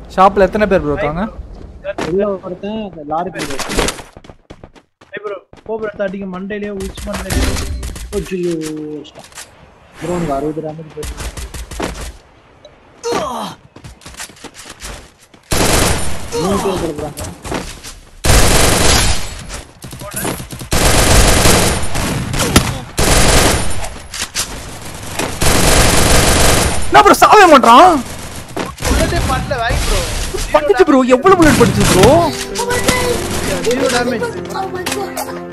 ஷாப்ல எத்தனை பேர் ப்ரோ இருக்காங்க உள்ள ஒருத்தன் அந்த லாரி போய் ப்ரோ கோபுரத்தை அடிக்க மண்டையிலேயே உச்சி மண்டையிலேயே ஐயோ ப்ரோ உனக்கு அறுபது டேமேஜ் போயிருக்கு மூணு பேர் கொடுக்குறாங்க என்ன ப்ரோ சாவே மாட்டான் புல்லட்டே பண்ணல வாங்கி ப்ரோ பண்ணிச்சு ப்ரோ எவ்வளவு புல்லட் படிச்சு bro zero damage Oh my god.